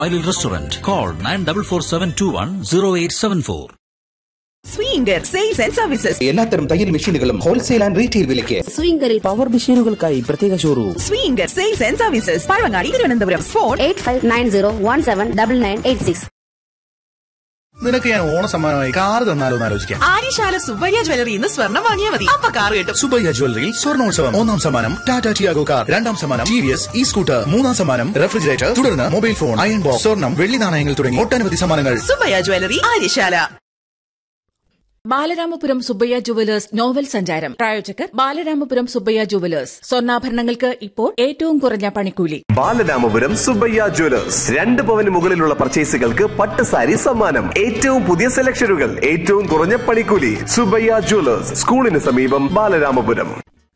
Island Restaurant. Call 9447210874. Swinger sales and services എല്ലാത്തരം തയ്യൽ മെഷീനുകളും ഹോൾസെയിൽ ആൻഡ് റീറ്റെയിൽ വിലയ്ക്ക് സ്വിംഗറിൽ പവർ മെഷീനുകൾക്കായി പ്രത്യേക showroom Swinger sales and services Pazhavangadi Thiruvananthapuram phone eight five nine zero one seven double nine eight six നിനക്ക് ഞാൻ ഓണ സമ്മാനമായി കാർ തന്നാലോ എന്ന് ആലോചിക്കാം ആര്യശാല സുബ്ബയ്യ ജ്വല്ലറി ഇന്ന് സ്വർണം വാങ്ങിയാൽ മതി അപ്പൊ കാർ കിട്ടും സുബയ്യ ജ്വല്ലറിയിൽ സ്വർണോത്സവം ഒന്നാം സമ്മാനം ടാറ്റ ടിയാഗോ കാർ രണ്ടാം സമ്മാനം ടി വി എസ് ഇ സ്കൂട്ടർ മൂന്നാം സമ്മാനം റെഫ്രിജറേറ്റർ തുടർന്ന് മൊബൈൽ ഫോൺ അയൺ ബോക്സ് സ്വർണം വെള്ളി നാണയങ്ങൾ തുടങ്ങി ഒട്ടനവധി സമ്മാനങ്ങൾ Subbaiah jewellery Aryasala Balaramapuram Subbaiah jewellers novel സഞ്ചാരം പ്രായോജകർ ബാലരാമപുരം സുബ്ബയ്യ ജുവലേഴ്സ് സ്വർണ്ണാഭരണങ്ങൾക്ക് ഇപ്പോൾ ഏറ്റവും കുറഞ്ഞ പണിക്കൂലി ബാലരാമപുരം സുബയ്യ ജ്വല്ലേഴ്സ് രണ്ട് പവന് മുകളിലുള്ള പർച്ചേസുകൾക്ക് പട്ട് സാരി സമ്മാനം ഏറ്റവും പുതിയ സെലക്ഷനുകൾ ഏറ്റവും കുറഞ്ഞ പണിക്കൂലി സുബയ്യ ജ്വല്ലേഴ്സ് സ്കൂളിന് സമീപം ബാലരാമപുരം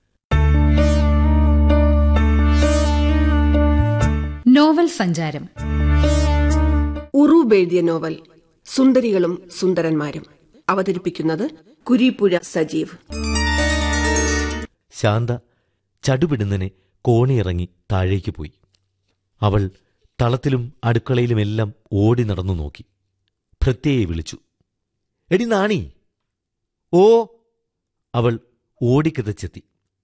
നോവൽ സഞ്ചാരം ഉറൂബ് എഴുതിയ നോവൽ സുന്ദരികളും സുന്ദരന്മാരും അവതരിപ്പിക്കുന്നത് കുരീപ്പുഴ സജീവ് ശാന്ത ചടുപിടുന്നനെ കോണിയിറങ്ങി താഴേക്ക് പോയി അവൾ തളത്തിലും അടുക്കളയിലുമെല്ലാം ഓടി നടന്നു നോക്കി ഭൃത്യയെ വിളിച്ചു എടി നാണി ഓ അവൾ ഓടിക്കിതച്ചെത്തി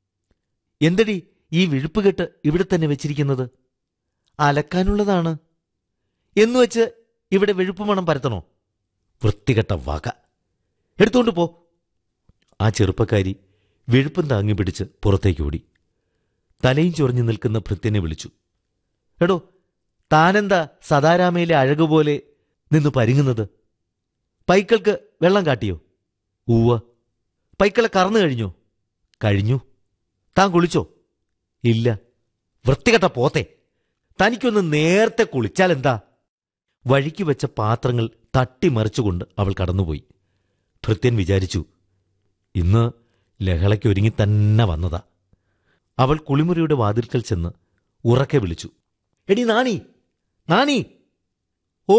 എന്തടി ഈ വിഴുപ്പുകെട്ട് ഇവിടെ തന്നെ വെച്ചിരിക്കുന്നത് അലക്കാനുള്ളതാണ് എന്നുവെച്ച് ഇവിടെ വെഴുപ്പ് മണം പരത്തണോ വൃത്തികെട്ട വക എടുത്തോണ്ട് പോ ആ ചെറുപ്പക്കാരി വെഴുപ്പും താങ്ങി പിടിച്ച് പുറത്തേക്ക് ഓടി തലയും ചൊറിഞ്ഞു നിൽക്കുന്ന ഭൃത്യനെ വിളിച്ചു എടോ താനെന്താ സദാരാമയിലെ അഴകുപോലെ നിന്ന് പരുങ്ങുന്നത് പൈക്കൾക്ക് വെള്ളം കാട്ടിയോ ഊവ പൈക്കളെ കറന്നു കഴിഞ്ഞോ കഴിഞ്ഞു താൻ കുളിച്ചോ ഇല്ല വൃത്തികെട്ട പോത്തെ തനിക്കൊന്ന് നേരത്തെ കുളിച്ചാലെന്താ വഴിക്ക് വെച്ച പാത്രങ്ങൾ തട്ടിമറിച്ചുകൊണ്ട് അവൾ കടന്നുപോയി ഭൃത്യൻ വിചാരിച്ചു ഇന്ന് ലഹളയ്ക്ക് ഒരുങ്ങി തന്നെ വന്നതാ അവൾ കുളിമുറിയുടെ വാതിൽക്കൽ ചെന്ന് ഉറക്കെ വിളിച്ചു എടി നാണി നാണി ഓ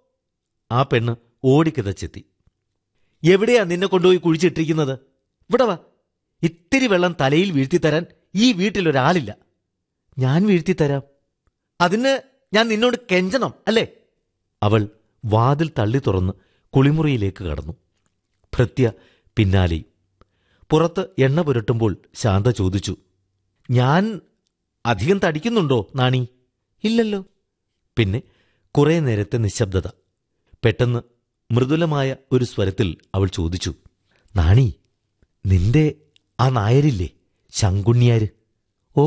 ആ പെണ്ണ് ഓടിക്കിതച്ചെത്തി എവിടെയാ നിന്നെ കൊണ്ടുപോയി കുഴിച്ചിട്ടിരിക്കുന്നത് ഇവിടെ വാ ഇത്തിരി വെള്ളം തലയിൽ വീഴ്ത്തിത്തരാൻ ഈ വീട്ടിലൊരാളില്ല ഞാൻ വീഴ്ത്തിത്തരാം അതിന് ഞാൻ നിന്നോട് കെഞ്ചണം അല്ലേ അവൾ വാതിൽ തള്ളി തുറന്ന് കുളിമുറിയിലേക്ക് കടന്നു ഭൃത്യ പിന്നാലെയും പുറത്ത് എണ്ണ പുരട്ടുമ്പോൾ ശാന്ത ചോദിച്ചു ഞാൻ അധികം തടിക്കുന്നുണ്ടോ നാണി ഇല്ലല്ലോ പിന്നെ കുറെ നേരത്തെ നിശബ്ദത പെട്ടെന്ന് മൃദുലമായ ഒരു സ്വരത്തിൽ അവൾ ചോദിച്ചു നാണി നിന്റെ ആ നായരില്ലേ ശങ്കുണ്ണിയാര് ഓ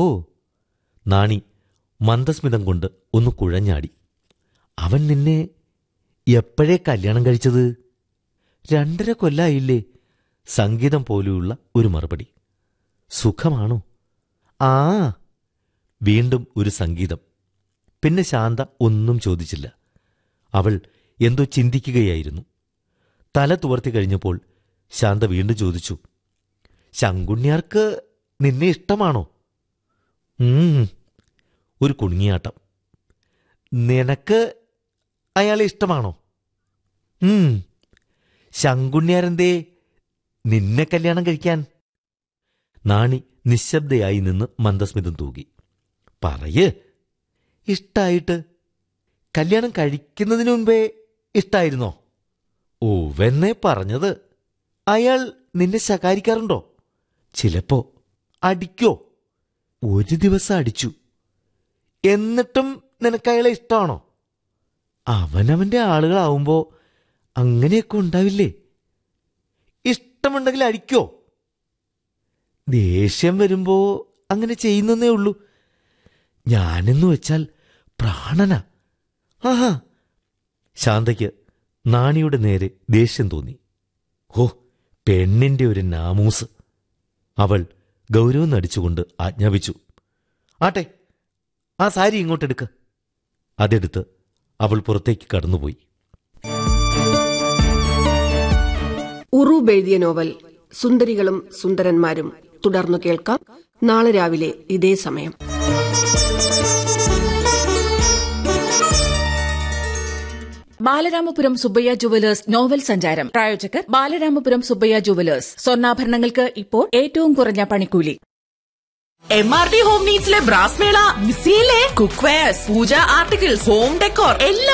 നാണി മന്ദസ്മിതം കൊണ്ട് ഒന്ന് കുഴഞ്ഞാടി അവൻ നിന്നെ എപ്പോഴേ കല്യാണം കഴിച്ചത് രണ്ടര കൊല്ലായില്ലേ സംഗീതം പോലെയുള്ള ഒരു മറുപടി സുഖമാണോ ആ വീണ്ടും ഒരു സംഗീതം പിന്നെ ശാന്ത ഒന്നും ചോദിച്ചില്ല അവൾ എന്തോ ചിന്തിക്കുകയായിരുന്നു തല തുവർത്തി കഴിഞ്ഞപ്പോൾ ശാന്ത വീണ്ടും ചോദിച്ചു ശങ്കുണ്ണിയാർക്ക് നിന്നെ ഇഷ്ടമാണോ ഉം, ഒരു കുണുങ്ങിയാട്ടം നിനക്ക് അയാളെ ഇഷ്ടമാണോ ഉം ശങ്കുണ്ണിയാരെന്തേ നിന്നെ കല്യാണം കഴിക്കാൻ നാണി നിശബ്ദയായി നിന്ന് മന്ദസ്മിതം തൂകി പറയ് ഇഷ്ടായിട്ട് കല്യാണം കഴിക്കുന്നതിന് മുമ്പേ ഇഷ്ടായിരുന്നോ ഓവെന്നേ പറഞ്ഞത് അയാൾ നിന്നെ ശകാരിക്കാറുണ്ടോ ചിലപ്പോ അടിക്കോ ഒരു ദിവസം അടിച്ചു എന്നിട്ടും നിനക്ക് അയാളെ ഇഷ്ടമാണോ അവനവന്റെ ആളുകളാവുമ്പോ അങ്ങനെയൊക്കെ ഉണ്ടാവില്ലേ ഇഷ്ടമുണ്ടെങ്കിൽ അടിക്കോ ദേഷ്യം വരുമ്പോ അങ്ങനെ ചെയ്യുന്നേ ഉള്ളൂ ഞാനെന്ന് വെച്ചാൽ പ്രാണനാ ആഹാ ശാന്തയ്ക്ക് നാണിയുടെ നേരെ ദേഷ്യം തോന്നി ഓ പെണ്ണിന്റെ ഒരു നാമൂസ് അവൾ ഗൗരവം നടിച്ചുകൊണ്ട് ആജ്ഞാപിച്ചു ആട്ടെ ആ സാരി ഇങ്ങോട്ടെടുക്ക അതെടുത്ത് അവൾ പുറത്തേക്ക് കടന്നുപോയി ഉറൂബ് എഴുതിയ നോവൽ സുന്ദരികളും സുന്ദരന്മാരും തുടർന്നു കേൾക്കാം നാളെ രാവിലെ ഇതേ സമയം ബാലരാമപുരം സുബ്ബയ്യ ജുവലേഴ്സ് നോവൽ സഞ്ചാരം പ്രായോജകർ ബാലരാമപുരം സുബ്ബയ്യ ജുവലേഴ്സ് സ്വർണ്ണാഭരണങ്ങൾക്ക് ഇപ്പോൾ ഏറ്റവും കുറഞ്ഞ പണിക്കൂലി എം ആർ ടി ഹോം നീഡ്സിലെ ബ്രാസ് മേള മിസ്സിയിലെ cookwares puja articles home decor എല്ലാം